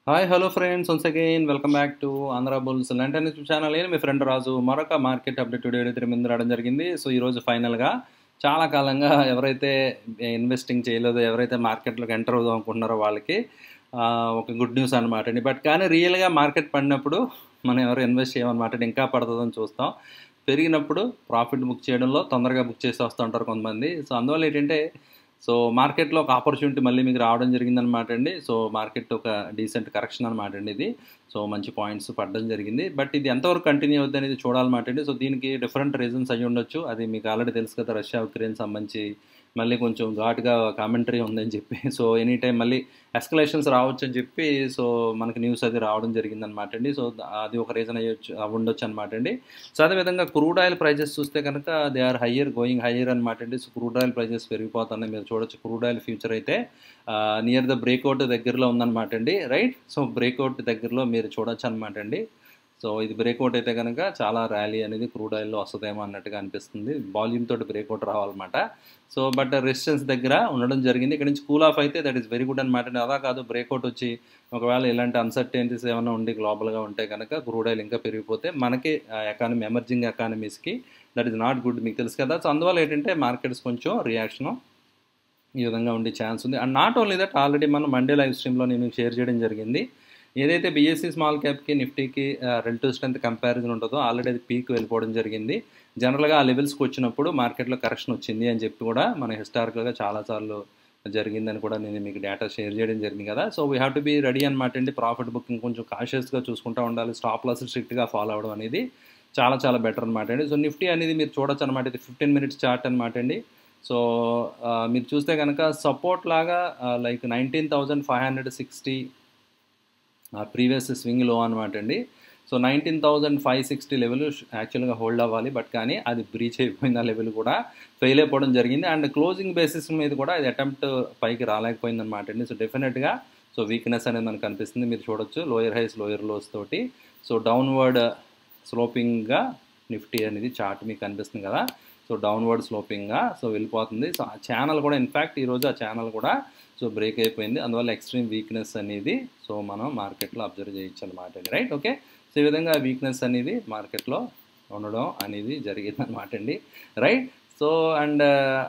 hi hello friends once again welcome back to Andhra bulls లంటన్ YouTube channel నేను మీ friend రాజు మరొక మార్కెట్ అప్డేట్ వీడియో అయితే ముందు రావడం జరిగింది సో ఈరోజు ఫైనల్గా చాలా కాలంగా ఎవరైతే ఇన్వెస్టింగ్ చేయలేదో ఎవరైతే మార్కెట్లోకి ఎంటర్ అవుదాం అనుకుంటున్నారో వాళ్ళకి ఆ, ఒక గుడ్ న్యూస్ అనమాట అండి బట్ కానీ రియల్గా మార్కెట్ పడినప్పుడు మనం ఎవరు ఇన్వెస్ట్ చేయమన్నమాట ఇంకా పడుతుందని చూస్తాం పెరిగినప్పుడు ప్రాఫిట్ బుక్ చేయడంలో తొందరగా బుక్ చేసి వస్తూ ఉంటారు కొంతమంది సో అందువల్ల ఏంటంటే సో మార్కెట్లో ఒక ఆపర్చునిటీ మళ్ళీ మీకు రావడం జరిగిందనమాట అండి సో మార్కెట్ ఒక డీసెంట్ కరెక్షన్ అనమాట అండి ఇది సో మంచి పాయింట్స్ పడడం జరిగింది బట్ ఇది ఎంతవరకు కంటిన్యూ అవుతుంది అనేది చూడాలన్నమాట అండి సో దీనికి డిఫరెంట్ రీజన్స్ అయ్యి ఉండొచ్చు అది మీకు ఆల్రెడీ తెలుసు కదా రష్యా ఉక్రెయిన్ సంబంధించి మళ్ళీ కొంచెం ఘాటుగా కామెంటరీ ఉందని చెప్పి సో ఎనీ టైం మళ్ళీ ఎస్కలేషన్స్ రావచ్చు అని చెప్పి సో మనకి న్యూస్ అది రావడం జరిగిందనమాట అండి సో అది ఒక రీజన్ అయ్యొచ్చు ఉండొచ్చు అనమాట అండి సో అదేవిధంగా క్రూడ్ ఆయిల్ ప్రైజెస్ చూస్తే కనుక they are higher going higher అనమాట అండి సో క్రూడ్ ఆయిల్ ప్రైజెస్ పెరిగిపోతున్నాయి మీరు చూడొచ్చు క్రూడ్ ఆయిల్ ఫ్యూచర్ అయితే నియర్ ద బ్రేక్అవుట్ దగ్గరలో ఉందన్నమాట అండి రైట్ సో బ్రేక్అవుట్ దగ్గరలో మీరు చూడొచ్చు అనమాట అండి సో ఇది బ్రేక్అవుట్ అయితే కనుక చాలా ర్యాలీ అనేది క్రూడ్ ఆయిల్లో వస్తుందేమో అన్నట్టుగా అనిపిస్తుంది వాల్యూమ్ తోటి బ్రేక్అవుట్ రావాలన్నమాట సో బట్ రెసిస్టెన్స్ దగ్గర ఉండడం జరిగింది ఇక్కడ నుంచి కూల్ ఆఫ్ అయితే దట్ ఈస్ వెరీ గుడ్ అనమాట అదా కాదు బ్రేక్అవుట్ వచ్చి ఒకవేళ ఇలాంటి అన్సర్టెనిటీస్ ఏమైనా ఉండి గ్లోబల్గా ఉంటే కనుక క్రూడ్ ఆయిల్ ఇంకా పెరిగిపోతే మనకి ఎకానమీ ఎమర్జింగ్ ఎకానమీస్కి దట్ ఈస్ నాట్ గుడ్ మీకు తెలుసు కదా సో అందువల్ల ఏంటంటే మార్కెట్స్ కొంచెం రియాక్షన్ ఈ విధంగా ఉండే ఛాన్స్ ఉంది and not only that already మనం మండే లైవ్ స్ట్రీమ్లో నేను షేర్ చేయడం జరిగింది ఏదైతే బీఎస్సీ స్మాల్ క్యాప్కి నిఫ్టీకి రిలేటివ్ స్ట్రెంత్ కంపారిజన్ ఉంటుందో ఆల్రెడీ అది పీక్ వెళ్ళిపోవడం జరిగింది జనరల్గా ఆ లెవెల్స్కి వచ్చినప్పుడు మార్కెట్లో కరెక్షన్ వచ్చింది అని చెప్పి కూడా మన హిస్టారికల్గా చాలాసార్లు జరిగిందని కూడా నేను మీకు డేటా షేర్ చేయడం జరిగింది కదా so we have to be ready అనమాట అండి ప్రాఫిట్ బుకింగ్ కొంచెం కాషియస్గా చూసుకుంటూ ఉండాలి స్టాప్ లాస్ స్ట్రిక్ట్గా ఫాలో అవడం అనేది చాలా చాలా బెటర్ అనమాట అండి సో నిఫ్టీ అనేది మీరు చూడొచ్చు అనమాట ఇది ఫిఫ్టీన్ మినిట్స్ చార్ట్ అనమాట అండి సో మీరు చూస్తే కనుక సపోర్ట్ లాగా like nineteen thousand five hundred sixty previous swing low అనమాట అండి so nineteen thousand five sixty level యాక్చువల్గా హోల్డ్ అవ్వాలి బట్ కానీ అది బ్రీచ్ అయిపోయింది ఆ లెవెల్ కూడా ఫెయిల్ అయిపోవడం జరిగింది అండ్ క్లోజింగ్ బేసిస్ మీద కూడా అది అటెంప్ట్ పైకి రాలేకపోయింది అనమాట అండి సో డెఫినెట్గా సో వీక్నెస్ అనేది మనకు కనిపిస్తుంది మీరు చూడొచ్చు లోయర్ హైస్ లోయర్ లోస్ తోటి సో డౌన్వర్డ్ స్లోపింగ్గా నిఫ్టీ అనేది చార్ట్ మీకు కనిపిస్తుంది కదా సో డౌన్వర్డ్ స్లోపింగ్గా సో వెళ్ళిపోతుంది సో ఆ ఛానల్ కూడా ఇన్ఫ్యాక్ట్ ఈరోజు ఆ ఛానల్ కూడా సో బ్రేక్ అయిపోయింది అందువల్ల ఎక్స్ట్రీమ్ వీక్నెస్ అనేది సో మనం మార్కెట్లో అబ్జర్వ్ చేయొచ్చు అనమాట అండి రైట్ ఓకే సో ఈ విధంగా వీక్నెస్ అనేది మార్కెట్లో ఉండడం అనేది జరిగింది అనమాట అండి రైట్ సో అండ్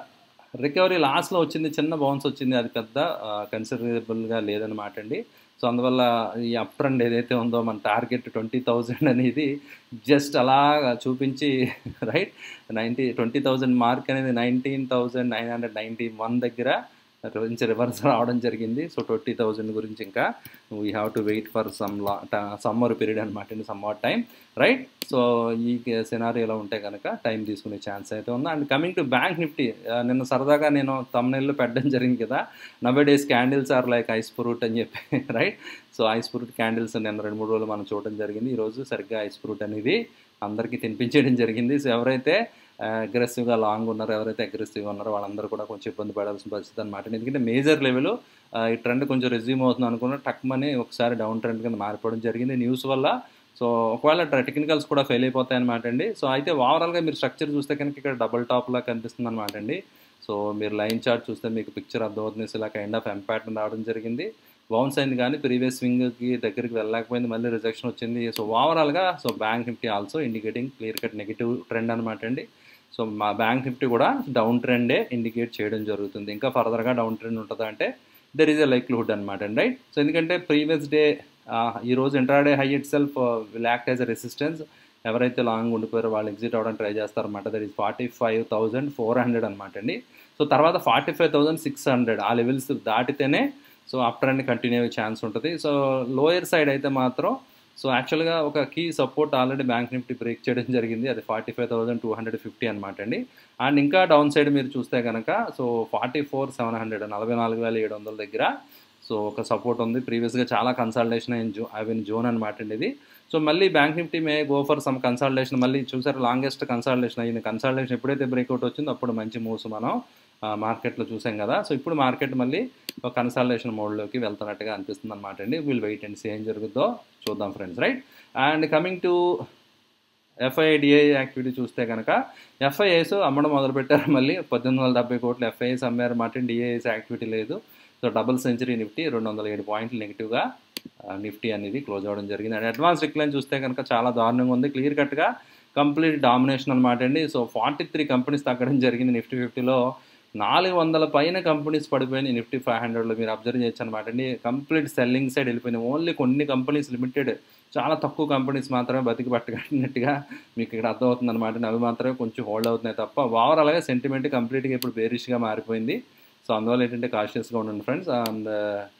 రికవరీ లాస్ట్లో వచ్చింది చిన్న బౌన్స్ వచ్చింది అది పెద్ద కన్సిడరబుల్గా లేదనమాట అండి సో అందువల్ల ఈ అప్ ట్రెండ్ ఏదైతే ఉందో మన టార్గెట్ ట్వంటీ థౌజండ్ అనేది జస్ట్ అలా చూపించి right ninety twenty thousand mark అనేది nineteen thousand nine hundred ninety one దగ్గర నుంచి రివర్స్ రావడం జరిగింది సో ట్వంటీ థౌజండ్ గురించి ఇంకా we have to wait for some లా సమ్మర్ పీరియడ్ అనమాట అండి somewhat time right so ఈ సినారీలో ఉంటే కనుక టైం తీసుకునే ఛాన్స్ అయితే ఉంది and coming to bank Nifty నిన్న సరదాగా నేను తమ్నెల్లో పెట్టడం జరిగింది కదా నవే days candles are like ice fruit అని చెప్పి right so ice fruit candles నిన్న రెండు మూడు రోజులు మనం చూడడం జరిగింది ఈరోజు సరిగ్గా ఐస్ ఫ్రూట్ అనేది అందరికీ తినిపించేయడం జరిగింది సో ఎవరైతే అగ్రెసివ్గా లాంగ్ ఉన్నారో ఎవరైతే అగ్రెసివ్గా ఉన్నారో వాళ్ళందరూ కూడా కొంచెం ఇబ్బంది పడాల్సిన పరిస్థితి అనమాట ఎందుకంటే మేజర్ లెవెల్ ఈ ట్రెండ్ కొంచెం రెజ్యూమ్ అవుతుంది అనుకున్న టక్మని ఒకసారి డౌన్ ట్రెండ్ కింద మారిపోవడం జరిగింది న్యూస్ వల్ల సో ఒకవేళ టెక్నికల్స్ కూడా ఫెయిల్ అయిపోతాయి అనమాట అండి సో అయితే ఓవరాల్గా మీరు స్ట్రక్చర్ చూస్తే కనుక ఇక్కడ డబుల్ టాప్లా కనిపిస్తుంది అనమాట అండి సో మీరు లైన్ చార్ట్ చూస్తే మీకు పిక్చర్ అర్థమవుతుంది ఇలా కైండ్ ఆఫ్ ఎంపాక్ట్ రావడం జరిగింది బౌన్స్ అయింది కానీ ప్రీవియస్ స్వింగ్కి దగ్గరికి వెళ్ళలేకపోయింది మళ్ళీ రిజెక్షన్ వచ్చింది సో ఓవరాల్గా so bank Nifty also indicating clear cut negative trend అనమాట అండి సో మా బ్యాంక్ నిఫ్టీ కూడా డౌన్ ట్రెండే ఇండికేట్ చేయడం జరుగుతుంది ఇంకా ఫర్దర్గా డౌన్ ట్రెండ్ ఉంటుందా అంటే దెర్ ఈజ్ ఎ లైక్లీహుడ్ అనమాట అండి రైట్ సో ఎందుకంటే ప్రీవియస్ డే ఈరోజు intraday high itself act as a resistance ఎవరైతే లాంగ్ ఉండిపోయారో వాళ్ళు ఎగ్జిట్ అవ్వడానికి ట్రై చేస్తారన్నమాట that is forty five thousand four hundred అనమాట అండి సో తర్వాత forty five thousand six hundred ఆ లెవెల్స్ దాటితేనే సో అప్ అండ్ కంటిన్యూ అయ్యే ఛాన్స్ ఉంటుంది సో లోయర్ సైడ్ అయితే మాత్రం సో యాక్చువల్గా ఒక key support already bank Nifty break చేయడం జరిగింది అది forty five thousand two hundred fifty అనమాట అండి అండ్ ఇంకా డౌన్ సైడ్ మీరు చూస్తే కనుక so forty four seven hundred నలభై నాలుగు వేల ఏడు వందల దగ్గర సో ఒక సపోర్ట్ ఉంది ప్రీవియస్గా చాలా కన్సల్టేషన్ అయిన జో అవిన్ జోన్ అనమాట అండి ఇది సో మళ్ళీ bank Nifty may go for some consultation మళ్ళీ చూసారు లాంగెస్ట్ కన్సల్టేషన్ అయ్యింది కన్సల్టేషన్ ఎప్పుడైతే బ్రేక్అవుట్ వచ్చిందో అప్పుడు మంచి మూవ్స్ మనం మార్కెట్లో చూసాం కదా సో ఇప్పుడు మార్కెట్ మళ్ళీ ఒక కన్సల్టేషన్ మోడ్లోకి వెళ్తున్నట్టుగా అనిపిస్తుంది అనమాట అండి విల్ వెయిట్ అండ్ సీ ఏం జరుగుతుందో చూద్దాం friends right and coming to FIDI activity చూస్తే కనుక ఎఫ్ఐఏస్ అమ్మడం మొదలుపెట్టారు మళ్ళీ పద్దెనిమిది వందల డెబ్బై కోట్లు ఎఫ్ఐఎస్ అమ్మారు మాట డిఏఎస్ యాక్టివిటీ లేదు సో డబుల్ సెంచరీ నిఫ్టీ రెండు వందల ఏడు పాయింట్లు నెగిటివ్గా నిఫ్టీ అనేది క్లోజ్ అవ్వడం జరిగింది అండ్ అడ్వాన్స్ డిక్లైన్ చూస్తే కనుక చాలా దారుణంగా ఉంది క్లియర్ కట్గా కంప్లీట్ డామినేషన్ అనమాట అండి సో ఫార్టీ త్రీ కంపెనీస్ తగ్గడం జరిగింది నిఫ్టీ ఫిఫ్టీలో నాలుగు వందల పైన కంపెనీస్ పడిపోయినాయి నిఫ్టీ ఫైవ్ హండ్రెడ్లో మీరు అబ్జర్వ్ చేయొచ్చు అనమాట అండి కంప్లీట్ సెల్లింగ్ సైడ్ వెళ్ళిపోయినాయి ఓన్లీ కొన్ని కంపెనీస్ లిమిటెడ్ చాలా తక్కువ కంపెనీస్ మాత్రమే బతికి పట్టగట్టినట్టుగా మీకు ఇక్కడ అర్థమవుతుంది అనమాట అవి మాత్రమే కొంచెం హోల్డ్ అవుతున్నాయి తప్ప ఓవరాల్గా సెంటిమెంట్ కంప్లీట్గా ఇప్పుడు బేరిష్గా మారిపోయింది సో అందువల్ల ఏంటంటే కాషియస్గా ఉండండి ఫ్రెండ్స్ అండ్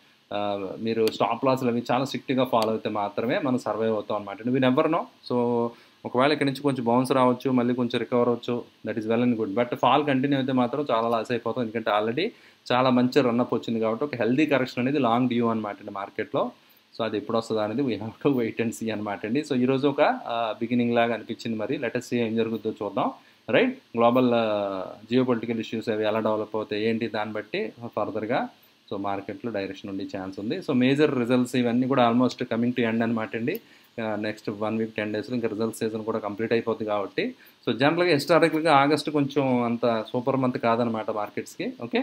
మీరు స్టాప్ లాస్లు అవి చాలా స్ట్రిక్ట్గా ఫాలో అయితే మాత్రమే మనం సర్వైవ్ అవుతాం అనమాట వీ నెవర్ నో సో ఒకవేళ ఇక్కడ నుంచి కొంచెం బౌన్స్ రావచ్చు మళ్ళీ కొంచెం రికవర్ అవ్వచ్చు that is well and good but fall continue అయితే మాత్రం చాలా లాస్ అయిపోతాం ఎందుకంటే ఆల్రెడీ చాలా మంచి రన్అప్ వచ్చింది కాబట్టి ఒక హెల్దీ కరెక్షన్ అనేది లాంగ్ డ్యూ అనమాట అండి మార్కెట్లో సో అది ఎప్పుడు వస్తుందా అనేది we have to wait and see అనమాట అండి సో ఈరోజు ఒక బిగినింగ్ లాగా అనిపించింది మరి లెటెస్ట్ ఏం జరుగుతుందో చూద్దాం right global geopolitical issues అవి ఎలా డెవలప్ అవుతాయి ఏంటి దాన్ని బట్టి ఫర్దర్గా సో మార్కెట్లో డైరెక్షన్ ఉండే ఛాన్స్ ఉంది సో మేజర్ రిజల్ట్స్ ఇవన్నీ కూడా ఆల్మోస్ట్ కమింగ్ టు ఎండ్ అనమాట అండి నెక్స్ట్ వన్ వీక్ టెన్ డేస్లో ఇంకా రిజల్ట్ సీజన్ కూడా కంప్లీట్ అయిపోద్ది కాబట్టి సో జనరల్గా హిస్టారికల్గా ఆగస్ట్ కొంచెం అంత సూపర్ మంత్ కాదనమాట మార్కెట్స్కి ఓకే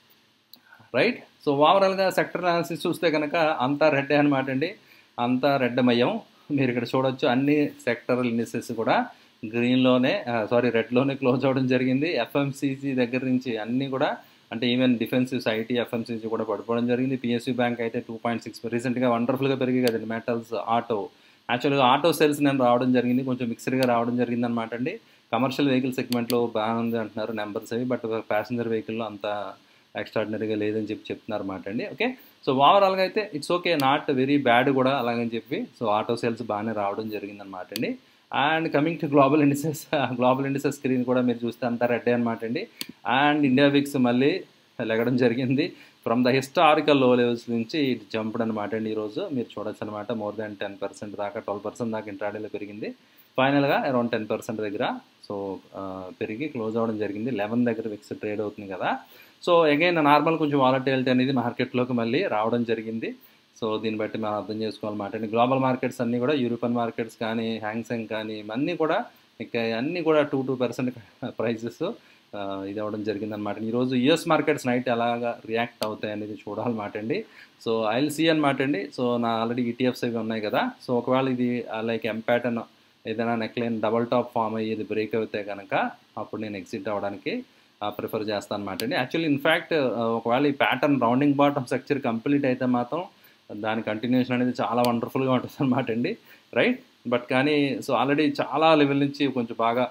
రైట్ సో ఓవరాల్గా సెక్టర్ అనాలిసిస్ చూస్తే కనుక అంతా రెడ్ అనమాట అండి అంతా రెడ్ మయం మీరు ఇక్కడ చూడొచ్చు అన్ని సెక్టర్ ఇండిసెస్ కూడా గ్రీన్లోనే సారీ రెడ్లోనే క్లోజ్ అవ్వడం జరిగింది ఎఫ్ఎంసీజీ దగ్గర నుంచి అన్నీ కూడా అంటే ఈవెన్ డిఫెన్సివ్స్ ఐటీ ఎఫ్ఎంసీజీ కూడా పడిపోవడం జరిగింది పిఎస్యూ బ్యాంక్ అయితే టూ పాయింట్ సిక్స్ రీసెంట్గా వండర్ఫుల్గా పెరిగి కదండి మెటల్స్ ఆటో యాక్చువల్గా ఆటో సేల్స్ నేను రావడం జరిగింది కొంచెం మిక్స్డ్గా రావడం జరిగింది అనమాట అండి కమర్షియల్ వెహికల్ సెగ్మెంట్లో బాగుంది అంటున్నారు నెంబర్స్ అవి బట్ ప్యాసింజర్ వెహికల్లో అంత ఎక్స్ట్రాడినరీగా లేదని చెప్పి చెప్తున్నారు అనమాట అండి ఓకే సో ఓవరాల్గా అయితే it's okay not very bad కూడా అలాగని చెప్పి సో ఆటో సేల్స్ బాగానే రావడం జరిగింది అనమాట అండి and coming to global indices global indices screen కూడా మీరు చూస్తే అంతా రెడ్ అనమాట అండి అండ్ ఇండియా విక్స్ మళ్ళీ లెగడం జరిగింది from the historical low levels నుంచి ఇటు జంప్డ్ అనమాట అండి ఈరోజు మీరు చూడొచ్చు అనమాట మోర్ దాన్ టెన్ పర్సెంట్ దాకా ట్వెల్వ్ పర్సెంట్ దాకా ఇంట్రాడేలో పెరిగింది ఫైనల్గా అరౌండ్ టెన్ పర్సెంట్ దగ్గర సో పెరిగి క్లోజ్ అవ్వడం జరిగింది లెవెన్ దగ్గర విక్స్ ట్రేడ్ అవుతుంది కదా సో అగైన్ నార్మల్ కొంచెం వాలటిలిటీ అనేది మార్కెట్లోకి మళ్ళీ రావడం జరిగింది సో దీన్ని బట్టి మనం అర్థం చేసుకోవాలన్నమాట అండి గ్లోబల్ మార్కెట్స్ అన్నీ కూడా యూరోపియన్ మార్కెట్స్ కానీ హ్యాంగ్సెంగ్ కానీ అన్నీ కూడా ఇక అన్నీ కూడా టూ టూ పర్సెంట్ ప్రైజెస్ ఇది అవ్వడం జరిగిందనమాట ఈరోజు యుఎస్ మార్కెట్స్ నైట్ ఎలాగా రియాక్ట్ అవుతాయి అనేది చూడాలన్నమాట అండి సో ఐఎల్ సి అనమాట అండి సో నా ఆల్రెడీ ఈటీఎఫ్స్ అవి ఉన్నాయి కదా సో ఒకవేళ ఇది లైక్ ఎంపాటన్ ఏదైనా నెక్లైన్ డబల్ టాప్ ఫామ్ అయ్యి ఇది బ్రేక్ అవుతే కనుక అప్పుడు నేను ఎగ్జిట్ అవ్వడానికి ప్రిఫర్ చేస్తాను అనమాట అండి యాక్చువల్లీ ఇన్ఫ్యాక్ట్ ఒకవేళ ఈ pattern rounding bottom structure complete అయితే మాత్రం దాని కంటిన్యూషన్ అనేది చాలా వండర్ఫుల్గా ఉంటుంది అనమాట అండి రైట్ బట్ కానీ సో ఆల్రెడీ చాలా లెవెల్ నుంచి కొంచెం బాగా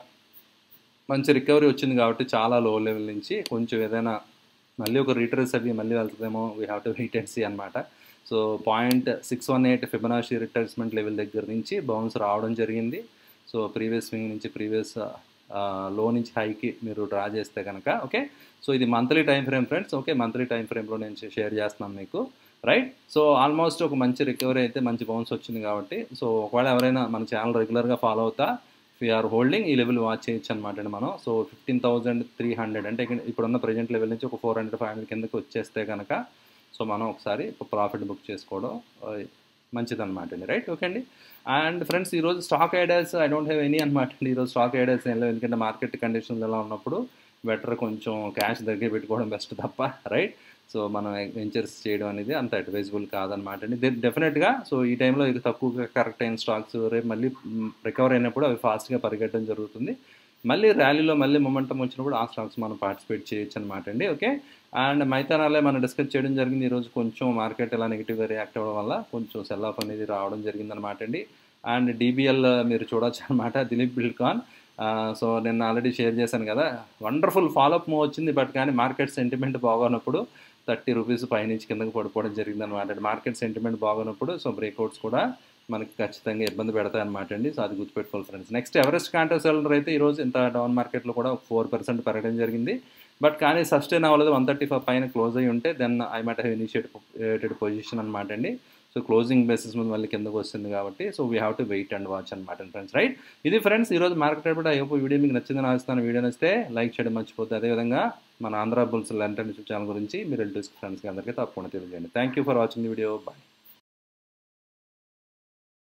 మంచి రికవరీ వచ్చింది కాబట్టి చాలా లో లెవెల్ నుంచి కొంచెం ఏదైనా మళ్ళీ ఒక రిటర్స్ అవి మళ్ళీ వెళ్తుందేమో we have to wait and see అనమాట so point six one eight Fibonacci retracement level దగ్గర నుంచి బౌన్స్ రావడం జరిగింది సో ప్రీవియస్ స్వింగ్ నుంచి ప్రీవియస్ లో నుంచి హైకి మీరు డ్రా చేస్తే కనుక ఓకే సో ఇది monthly time frame friends okay monthly time ఫ్రేమ్లో నేను షేర్ చేస్తున్నాను మీకు రైట్ సో ఆల్మోస్ట్ ఒక మంచి రికవరీ అయితే మంచి బౌన్స్ వచ్చింది కాబట్టి సో ఒకవేళ ఎవరైనా మన ఛానల్ రెగ్యులర్గా ఫాలో అవుతా వీఆర్ హోల్డింగ్ ఈ లెవెల్ వాచ్ చేయొచ్చు అనమాట అండి మనం so fifteen thousand three hundred అంటే ఇప్పుడున్న ప్రజెంట్ లెవెల్ నుంచి ఒక ఫోర్ హండ్రెడ్ ఫైవ్ హండ్రెడ్ కిందకి వచ్చేస్తే కనుక సో మనం ఒకసారి ప్రాఫిట్ బుక్ చేసుకోవడం మంచిదన్నమాట అండి రైట్ ఓకే అండి అండ్ ఫ్రెండ్స్ ఈరోజు stock ideas I don't have any అనమాట అండి ఈరోజు స్టాక్ ఐడియాస్ ఏం లేవు ఎందుకంటే మార్కెట్ కండిషన్స్ ఎలా ఉన్నప్పుడు బెటర్ కొంచెం క్యాష్ దగ్గర పెట్టుకోవడం బెస్ట్ తప్ప రైట్ సో మనం వెంచర్స్ చేయడం అనేది అంత అడ్వైజబుల్ కాదనమాట అండి డెఫినెట్గా సో ఈ టైంలో ఇక తక్కువగా కరెక్ట్ అయిన స్టాక్స్ రేపు మళ్ళీ రికవర్ అయినప్పుడు అవి ఫాస్ట్గా పరిగెట్టడం జరుగుతుంది మళ్ళీ ర్యాలీలో మళ్ళీ మొమెంటం వచ్చినప్పుడు ఆ స్టాక్స్ మనం పార్టిసిపేట్ చేయొచ్చు అనమాట అండి ఓకే అండ్ మైతానాలే మనం డిస్కస్ చేయడం జరిగింది ఈరోజు కొంచెం మార్కెట్ ఎలా నెగిటివ్గా రియాక్ట్ అవ్వడం వల్ల కొంచెం సెల్ ఆఫ్ అనేది రావడం జరిగింది అనమాట అండి అండ్ డీబీఎల్ మీరు చూడొచ్చు అనమాట దిలీప్ బిల్కాన్ సో నేను ఆల్రెడీ షేర్ చేశాను కదా వండర్ఫుల్ ఫాలోఅప్ మూవ్ వచ్చింది బట్ కానీ మార్కెట్ సెంటిమెంట్ బాగున్నప్పుడు థర్టీ రూపీస్ పైనుంచి కిందకి పడిపోవడం జరిగింది అనమాట మార్కెట్ సెంటిమెంట్ బాగున్నప్పుడు సో బ్రేక్అవుట్స్ కూడా మనకి ఖచ్చితంగా ఇబ్బంది పెడతాయి అనమాట అండి సో అది గుర్తుపెట్టుకోవాలి friends next Everest Kanto seller అయితే ఈరోజు ఇంత డౌన్ మార్కెట్లో కూడా ఫోర్ పర్సెంట్ పెరగడం జరిగింది బట్ కానీ సస్టైన్ అవ్వలేదు వన్ థర్టీ ఫైవ్ పైన క్లోజ్ అయ్యి ఉంటే then I might have initiated position అనమాట అండి సో క్లోజింగ్ బేసిస్ మీద మళ్ళీ కిందకు వస్తుంది కాబట్టి so we have to wait and watch అనమాట ఫ్రెండ్స్ రైట్ ఇది ఫ్రెండ్స్ ఈరోజు మార్కెట్ కూడా అయ్యో వీడియో మీకు నచ్చిందని ఆశిస్తాను వీడియో నచ్చితే లైక్ చేయడం మర్చిపోతే అదేవిధంగా మన ఆంధ్ర బుల్స్ లంటన్ యూట్యూబ్ ఛానల్ గురించి మీరు రిలేటివ్స్ ఫ్రెండ్స్కి అందరికీ తప్పకుండా తెలియజేయండి thank you for watching the video bye